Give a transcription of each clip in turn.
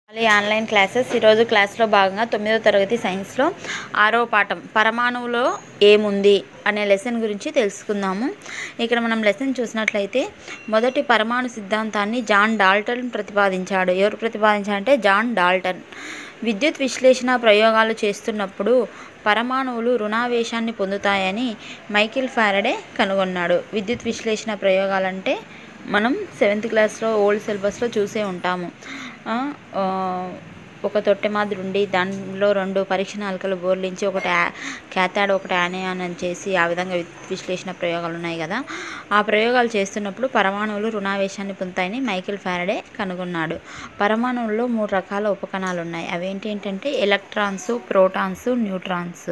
మళ్ళీ online classes ఈరోజు క్లాస్లో భాగంగా తొమ్మిదో తరగతి సైన్స్లో ఆరో పాఠం పరమాణువులో ఏముంది అనే లెసన్ గురించి తెలుసుకుందాము ఇక్కడ మనం లెసన్ చూసినట్లయితే మొదటి పరమాణు సిద్ధాంతాన్ని జాన్ డాల్టన్ ప్రతిపాదించాడు ఎవరు ప్రతిపాదించారంటే జాన్ డాల్టన్ విద్యుత్ విశ్లేషణ ప్రయోగాలు చేస్తున్నప్పుడు పరమాణువులు రుణావేశాన్ని పొందుతాయని మైకిల్ ఫారడే కనుగొన్నాడు విద్యుత్ విశ్లేషణ ప్రయోగాలంటే మనం సెవెంత్ క్లాస్లో ఓల్డ్ సిలబస్లో చూసే ఉంటాము ఆ, ఆ, ఒక తొట్టె మాదిరి ఉండి దానిలో రెండు పరీక్ష నాలుకలు బోర్లించి ఒకటి యా- క్యాథాడ్ ఒకటి యానియాన్ అని చేసి ఆ విధంగా విద్యుత్ విశ్లేషణ ప్రయోగాలు ఉన్నాయి కదా ఆ ప్రయోగాలు చేస్తున్నప్పుడు పరమాణువులు రుణావేశాన్ని పొందుతాయని మైకిల్ ఫారడే కనుగొన్నాడు పరమాణువుల్లో మూడు రకాల ఉపకణాలు ఉన్నాయి అవేంటి ఏంటంటే ఎలక్ట్రాన్స్ ప్రోటాన్స్ న్యూట్రాన్స్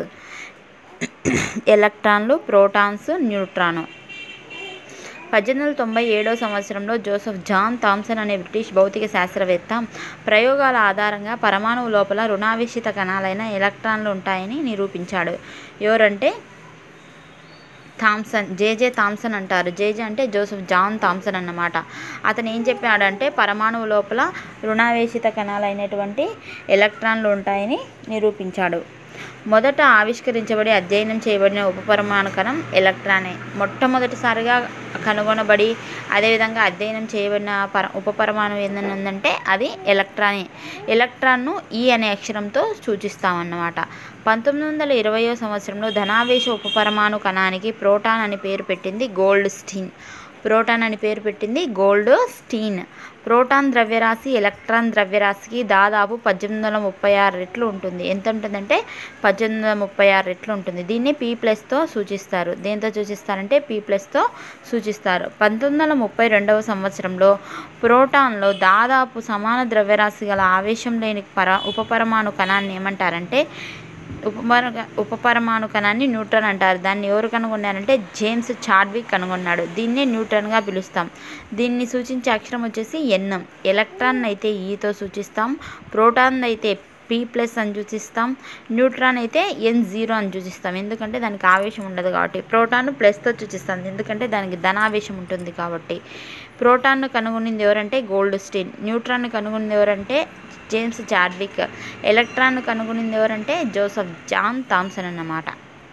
ఎలక్ట్రాన్లు ప్రోటాన్స్ న్యూట్రాను పద్దెనిమిది వందల తొంభై ఏడవ సంవత్సరంలో జోసెఫ్ జాన్ థామ్సన్ అనే బ్రిటిష్ భౌతిక శాస్త్రవేత్త ప్రయోగాల ఆధారంగా పరమాణువు లోపల రుణావేశిత కణాలైన ఎలక్ట్రాన్లు ఉంటాయని నిరూపించాడు ఎవరంటే థామ్సన్ జేజే థామ్సన్ అంటారు జేజే అంటే జోసెఫ్ జాన్ థామ్సన్ అన్నమాట అతను ఏం చెప్పాడంటే పరమాణువు లోపల రుణావేశిత కణాలైనటువంటి ఎలక్ట్రాన్లు ఉంటాయని నిరూపించాడు మొదట ఆవిష్కరించబడి అధ్యయనం చేయబడిన ఉపపరమాణు కణం ఎలక్ట్రానే మొట్టమొదటిసారిగా కనుగొనబడి అదేవిధంగా అధ్యయనం చేయబడిన పర ఉపపరమాణు ఏదైనా ఉందంటే అది ఎలక్ట్రానే ఎలక్ట్రాన్ను ఈ అనే అక్షరంతో సూచిస్తామన్నమాట పంతొమ్మిది వందల ఇరవయో సంవత్సరంలో ధనావేశ ఉపపరమాణు కణానికి ప్రోటాన్ అని పేరు పెట్టింది గోల్డ్ స్టీన్ ప్రోటాన్ అని పేరు పెట్టింది గోల్డ్ స్టీన్ ప్రోటాన్ ద్రవ్యరాశి ఎలక్ట్రాన్ ద్రవ్యరాశికి దాదాపు పద్దెనిమిది వందల ముప్పై ఆరు రెట్లు ఉంటుంది ఎంత ఉంటుందంటే పద్దెనిమిది వందల ముప్పై ఆరు రెట్లు ఉంటుంది దీన్ని పీ ప్లస్తో సూచిస్తారు దేంతో సూచిస్తారంటే పీ ప్లస్తో సూచిస్తారు పంతొమ్మిది వందల ముప్పై రెండవ సంవత్సరంలో ప్రోటాన్లో దాదాపు సమాన ద్రవ్యరాశి గల ఆవేశం లేని పర ఉపపరమాణు కణాన్ని ఏమంటారంటే ఉపపర ఉపపరమాణు కణాన్ని న్యూట్రాన్ అంటారు దాన్ని ఎవరు కనుగొన్నారంటే జేమ్స్ చాడ్విక్ కనుగొన్నాడు దీన్నే న్యూట్రాన్గా పిలుస్తాం దీన్ని సూచించే అక్షరం వచ్చేసి ఎన్ ఎలక్ట్రాన్ అయితే ఈతో సూచిస్తాం ప్రోటాన్ అయితే పీ ప్లస్ అని సూచిస్తాం న్యూట్రాన్ అయితే ఎన్ జీరో అని సూచిస్తాం ఎందుకంటే దానికి ఆవేశం ఉండదు కాబట్టి ప్రోటాన్ ప్లస్తో సూచిస్తాం ఎందుకంటే దానికి ధనావేశం ఉంటుంది కాబట్టి ప్రోటాన్ను కనుగొనింది ఎవరంటే గోల్డ్ స్టీన్ న్యూట్రాన్ను కనుగొనింది ఎవరంటే జేమ్స్ చాడ్విక్ ఎలక్ట్రాన్ను కనుగొనింది ఎవరంటే జోసెఫ్ జాన్ థామ్సన్ అన్నమాట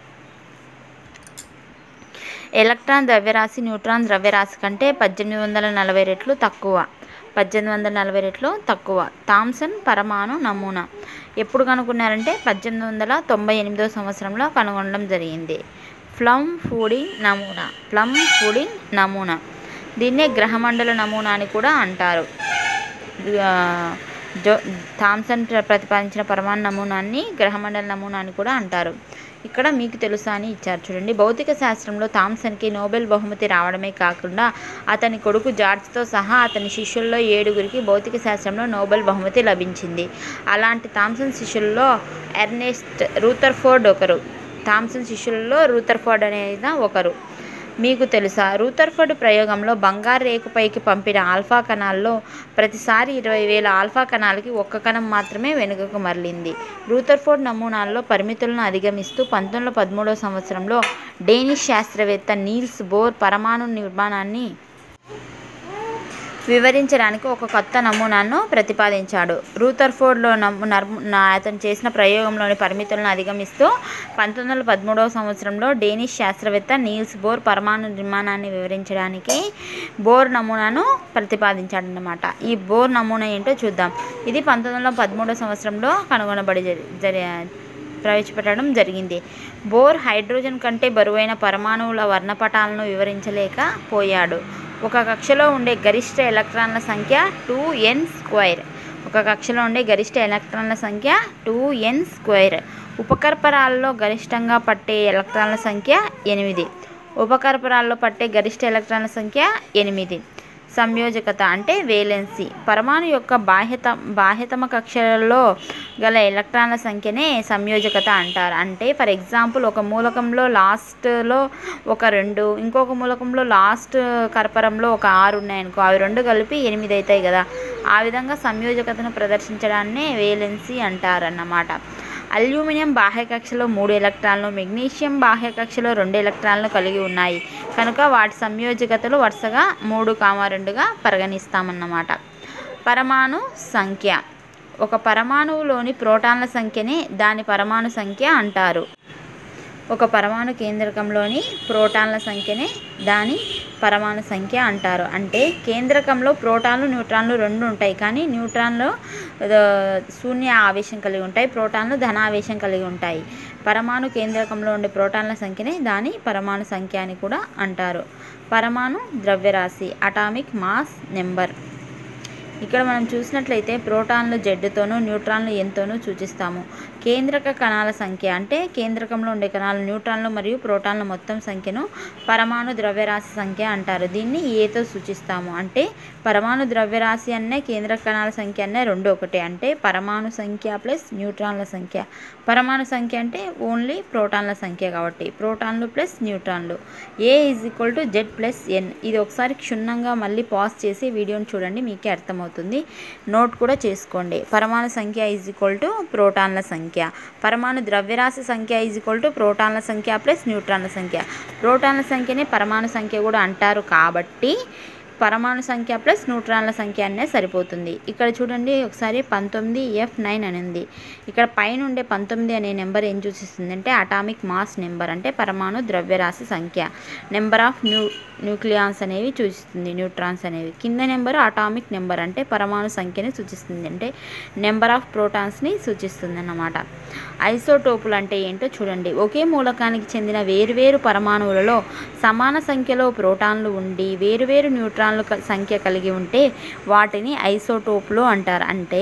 ఎలక్ట్రాన్ ద్రవ్యరాశి న్యూట్రాన్ ద్రవ్యరాశి కంటే పద్దెనిమిది వందల నలభై రెట్లు తక్కువ పద్దెనిమిది వందల నలభై రెట్లు తక్కువ థామ్సన్ పరమాణు నమూనా ఎప్పుడు కనుక్కున్నారంటే పద్దెనిమిది వందల తొంభై ఎనిమిదో సంవత్సరంలో కనుగొనడం జరిగింది ప్లమ్ ఫుడింగ్ నమూనా ప్లమ్ ఫుడింగ్ నమూనా దీన్నే గ్రహమండల నమూనా అని కూడా అంటారు ఆ, జో థామ్సన్ ప్ర- ప్రతిపాదించిన పరమాణు నమూనాన్ని గ్రహమండల నమూనా అని కూడా అంటారు ఇక్కడ మీకు తెలుసా అని ఇచ్చారు చూడండి భౌతిక శాస్త్రంలో థామ్సన్కి నోబెల్ బహుమతి రావడమే కాకుండా అతని కొడుకు జార్జ్తో సహా అతని శిష్యుల్లో ఏడుగురికి భౌతిక శాస్త్రంలో నోబెల్ బహుమతి లభించింది అలాంటి థామ్సన్ శిష్యుల్లో ఎర్నెస్ట్ రూథర్ఫోర్డ్ ఒకరు థామ్సన్ శిష్యులలో రూథర్ఫోర్డ్ అనేది ఒకరు మీకు తెలుసా రూథర్ఫర్డ్ ప్రయోగంలో బంగారు రేకుపైకి పంపిన ఆల్ఫా కణాల్లో ప్రతిసారి ఇరవై వేల ఆల్ఫా కణాలకి ఒక్క కణం మాత్రమే వెనుకకు మరలింది రూథర్ఫోర్డ్ నమూనాల్లో పరిమితులను అధిగమిస్తూ పంతొమ్మిది వందల పదమూడవ సంవత్సరంలో డేనిష్ శాస్త్రవేత్త నీల్స్ బోర్ పరమాణు నిర్మాణాన్ని వివరించడానికి ఒక కొత్త నమూనాను ప్రతిపాదించాడు రూథర్ఫోర్డ్లో నమ్ము నర్ము నా- అతను చేసిన ప్రయోగంలోని పరిమితులను అధిగమిస్తూ పంతొమ్మిది వందల పదమూడవ సంవత్సరంలో డేనిష్ శాస్త్రవేత్త నీల్స్ బోర్ పరమాణు నిర్మాణాన్ని వివరించడానికి బోర్ నమూనాను ప్రతిపాదించాడనమాట ఈ బోర్ నమూనా ఏంటో చూద్దాం ఇది పంతొమ్మిది వందల పదమూడవ సంవత్సరంలో కనుగొనబడి జరి జరి ప్రవేశపెట్టడం జరిగింది బోర్ హైడ్రోజన్ కంటే బరువైన పరమాణువుల వర్ణపటాలను వివరించలేకపోయాడు ఒక కక్షలో ఉండే గరిష్ట ఎలక్ట్రాన్ల సంఖ్య టూ ఎన్ స్క్వైర్ ఒక కక్షలో ఉండే గరిష్ట ఎలక్ట్రాన్ల సంఖ్య టూ ఎన్ స్క్వైర్ ఉపకర్పరాల్లో గరిష్టంగా పట్టే ఎలక్ట్రాన్ల సంఖ్య ఎనిమిది ఉపకర్పరాల్లో పట్టే గరిష్ట ఎలక్ట్రాన్ల సంఖ్య ఎనిమిది సంయోజకత అంటే వేలెన్సీ పరమాణు యొక్క బాహ్యత బాహ్యతమ కక్షలలో గల ఎలక్ట్రాన్ల సంఖ్యనే సంయోజకత అంటారు అంటే ఫర్ ఎగ్జాంపుల్ ఒక మూలకంలో లాస్ట్లో ఒక రెండు ఇంకొక మూలకంలో లాస్ట్ కర్పరంలో ఒక ఆరు ఉన్నాయనుకో అవి రెండు కలిపి ఎనిమిది అవుతాయి కదా ఆ విధంగా సంయోజకతను ప్రదర్శించడాన్నే వేలెన్సీ అంటారన్నమాట అల్యూమినియం బాహ్య కక్షలో మూడు ఎలక్ట్రాన్లు మెగ్నీషియం బాహ్య కక్షలో రెండు ఎలక్ట్రాన్లు కలిగి ఉన్నాయి కనుక వాటి సంయోజకతలు వరుసగా మూడు కామా రెండుగా పరిగణిస్తామన్నమాట పరమాణు సంఖ్య ఒక పరమాణువులోని ప్రోటాన్ల సంఖ్యనే దాని పరమాణు సంఖ్య అంటారు ఒక పరమాణు కేంద్రకంలోని ప్రోటాన్ల సంఖ్యనే దాని పరమాణు సంఖ్య అంటారు అంటే కేంద్రకంలో ప్రోటాన్లు న్యూట్రాన్లు రెండు ఉంటాయి కానీ న్యూట్రాన్లు ఆ, శూన్య ఆవేశం కలిగి ఉంటాయి ప్రోటాన్లు ధనావేశం కలిగి ఉంటాయి పరమాణు కేంద్రకంలో ఉండే ప్రోటాన్ల సంఖ్యనే దాని పరమాణు సంఖ్య అని కూడా అంటారు పరమాణు ద్రవ్యరాశి అటామిక్ మాస్ నెంబర్ ఇక్కడ మనం చూసినట్లయితే ప్రోటాన్లు జెడ్డుతోనూ న్యూట్రాన్లు ఎంతోనూ సూచిస్తాము కేంద్రక కణాల సంఖ్య అంటే కేంద్రకంలో ఉండే కణాలు న్యూట్రాన్లు మరియు ప్రోటాన్ల మొత్తం సంఖ్యను పరమాణు ద్రవ్యరాశి సంఖ్య అంటారు దీన్ని ఏతో సూచిస్తాము అంటే పరమాణు ద్రవ్యరాశి అనే కేంద్రక కణాల సంఖ్య అనే రెండు ఒకటే అంటే పరమాణు సంఖ్య ప్లస్ న్యూట్రాన్ల సంఖ్య పరమాణు సంఖ్య అంటే ఓన్లీ ప్రోటాన్ల సంఖ్య కాబట్టి ప్రోటాన్లు ప్లస్ న్యూట్రాన్లు A is equal to Z plus N ఇది ఒకసారి క్షుణ్ణంగా మళ్ళీ పాజ్ చేసి వీడియోని చూడండి మీకే అర్థమవుతుంది నోట్ కూడా చేసుకోండి పరమాణు సంఖ్య ఈజ్ ఈక్వల్ టు ప్రోటాన్ల సంఖ్య పరమాణు ద్రవ్యరాశి సంఖ్య ఈజ్ ఈక్వల్ టు ప్రోటాన్ల సంఖ్య ప్లస్ న్యూట్రాన్ల సంఖ్య ప్రోటాన్ల సంఖ్యనే పరమాణు సంఖ్య కూడా అంటారు కాబట్టి పరమాణు సంఖ్య ప్లస్ న్యూట్రాన్ల సంఖ్య అనే సరిపోతుంది ఇక్కడ చూడండి ఒకసారి పంతొమ్మిది ఎఫ్ నైన్ అని ఉంది ఇక్కడ పైన ఉండే పంతొమ్మిది అనే నెంబర్ ఏం సూచిస్తుంది అంటే అటామిక్ మాస్ నెంబర్ అంటే పరమాణు ద్రవ్యరాశి సంఖ్య నెంబర్ ఆఫ్ న్యూ న్యూక్లియాన్స్ అనేవి సూచిస్తుంది న్యూట్రాన్స్ అనేవి కింద నెంబర్ అటామిక్ నెంబర్ అంటే పరమాణు సంఖ్యని సూచిస్తుంది అంటే నెంబర్ ఆఫ్ ప్రోటాన్స్ని సూచిస్తుంది అన్నమాట ఐసోటోపులు అంటే ఏంటో చూడండి ఒకే మూలకానికి చెందిన వేరువేరు పరమాణువులలో సమాన సంఖ్యలో ప్రోటాన్లు ఉండి వేరువేరు న్యూట్రాన్లు క- సంఖ్య కలిగి ఉంటే వాటిని ఐసోటోపులు అంటారు అంటే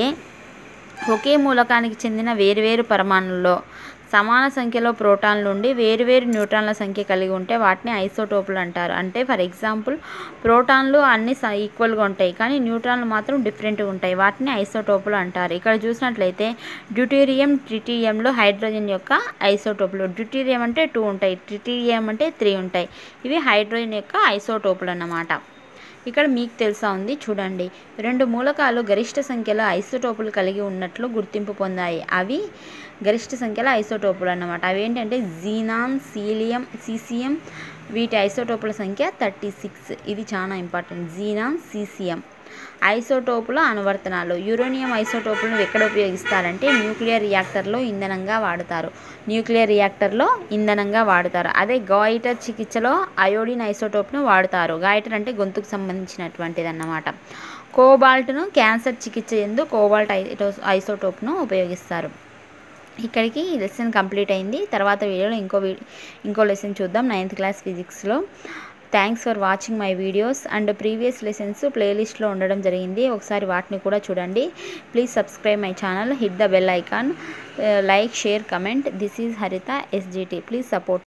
ఒకే మూలకానికి చెందిన వేరువేరు పరమాణుల్లో సమాన సంఖ్యలో ప్రోటాన్లు ఉండి వేరువేరు న్యూట్రాన్ల సంఖ్య కలిగి ఉంటే వాటిని ఐసోటోపులు అంటారు అంటే ఫర్ ఎగ్జాంపుల్ ప్రోటాన్లు అన్ని స- ఈక్వల్గా ఉంటాయి కానీ న్యూట్రాన్లు మాత్రం డిఫరెంట్గా ఉంటాయి వాటిని ఐసోటోపులు అంటారు ఇక్కడ చూసినట్లయితే డ్యూటీరియం ట్రిటీరియంలో హైడ్రోజన్ యొక్క ఐసోటోపులు డ్యూటీరియం అంటే టూ ఉంటాయి ట్రిటీరియం అంటే త్రీ ఉంటాయి ఇవి హైడ్రోజన్ యొక్క ఐసోటోపులు అన్నమాట ఇక్కడ మీకు తెలుసా ఉంది చూడండి రెండు మూలకాలు గరిష్ట సంఖ్యలో ఐసోటోపులు కలిగి ఉన్నట్లు గుర్తింపు పొందాయి అవి గరిష్ట సంఖ్యలో ఐసోటోపులు అన్నమాట అవి ఏంటంటే జీనాన్ సీలియం సీసియం వీటి ఐసోటోపుల సంఖ్య థర్టీ సిక్స్ ఇది చాలా ఇంపార్టెంట్ జీనాన్ సీసియం ఐసోటోపుల అనువర్తనాలు యురేనియం ఐసోటోపులను ఎక్కడ ఉపయోగిస్తారంటే న్యూక్లియర్ రియాక్టర్లో ఇంధనంగా వాడతారు న్యూక్లియర్ రియాక్టర్లో ఇంధనంగా వాడతారు అదే గాయిటర్ చికిత్సలో అయోడిన్ ఐసోటోప్ను వాడతారు గాయిటర్ అంటే గొంతుకు సంబంధించినటువంటిది అన్నమాట కోబాల్ట్ను క్యాన్సర్ చికిత్స ఎందు కోబాల్ట్ ఐటో ఐసోటోప్ను ఉపయోగిస్తారు ఇక్కడికి ఈ లెసన్ కంప్లీట్ అయింది తర్వాత వీడియోలో ఇంకో వీ ఇంకో లెసన్ చూద్దాం నైన్త్ క్లాస్ ఫిజిక్స్లో thanks for watching my videos and previous lessons ప్లేలిస్ట్లో ఉండడం జరిగింది ఒకసారి వాటిని కూడా చూడండి please subscribe my channel hit the bell icon like share comment this is Haritha SGT please support